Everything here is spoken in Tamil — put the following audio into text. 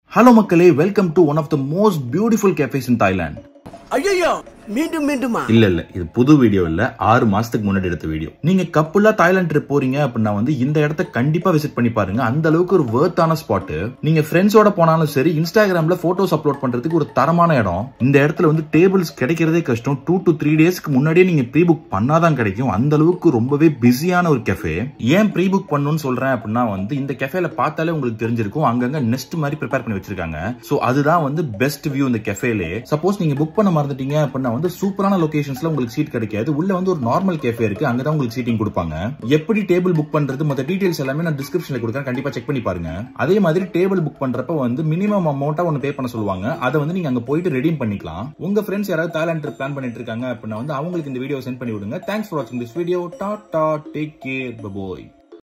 ஹலோ மக்களே welcome to one of the most beautiful cafes in Thailand ஐயோ மீண்டும் மீண்டுமா இல்ல இல்ல இது புது வீடியோ இல்ல ஆறு மாசத்துக்கு முன்னாடி எடுத்த வீடியோ நீங்க கப்புலா தாய்லாந்து ட்ரிப் போறீங்க அப்படின்னா வந்து இந்த இடத்த கண்டிப்பா விசிட் பண்ணி பாருங்க அந்த அளவுக்கு ஒரு வேர்த்தான ஸ்பாட் நீங்க ஃப்ரெண்ட்ஸோட போனாலும் சரி இன்ஸ்டாகிராம்ல போட்டோஸ் அப்லோட் பண்றதுக்கு ஒரு தரமான இடம் இந்த இடத்துல வந்து டேபிள்ஸ் கிடைக்கிறதே கஷ்டம் டூ டு த்ரீ டேஸ்க்கு முன்னாடியே நீங்க ப்ரீ புக் பண்ணாதான் கிடைக்கும் அந்த அளவுக்கு ரொம்பவே பிஸியான ஒரு கெஃபே ஏன் ப்ரீ புக் பண்ணணும்னு சொல்றேன் அப்படின்னா வந்து இந்த கெஃபேல பார்த்தாலே உங்களுக்கு தெரிஞ்சிருக்கும் அங்கங்க நெஸ்ட் மாதிரி ப்ரிப்பேர் பண்ணி வச்சிருக்காங்க சோ அதுதான் வந்து பெஸ்ட் வியூ இந்த கெஃபேலே சப்போஸ் நீங்க புக் பண்ண மறந்துட்டீங்க அப்படின்னா வந்து சூப்பரான லொகேஷன்ஸ்ல உங்களுக்கு சீட் கிடைக்காது உள்ள வந்து ஒரு நார்மல் கேஃபே இருக்கு அங்கதான் உங்களுக்கு சீட்டிங் கொடுப்பாங்க எப்படி டேபிள் புக் பண்றது மத்த டீடைல்ஸ் எல்லாமே நான் டிஸ்கிரிப்ஷன்ல கொடுக்குறேன் கண்டிப்பா செக் பண்ணி பாருங்க அதே மாதிரி டேபிள் புக் பண்றப்ப வந்து மினிமம் அமௌண்ட்டா ஒன்னு பே பண்ண சொல்லுவாங்க அதை வந்து நீங்க அங்க போயிட்டு ரெடீம் பண்ணிக்கலாம் உங்க ஃப்ரெண்ட்ஸ் யாராவது தாய்லாந்து ட்ரிப் பிளான் பண்ணிட்டு இருக்காங்க அப்படின்னா வந்து அவங்களுக்கு இந்த வீடியோ சென்ட் பண்ணி விடுங்க தேங்க்ஸ் ஃபார் வாட்சிங் திஸ் வீடியோ டாடா டேக் கேர் பபாய்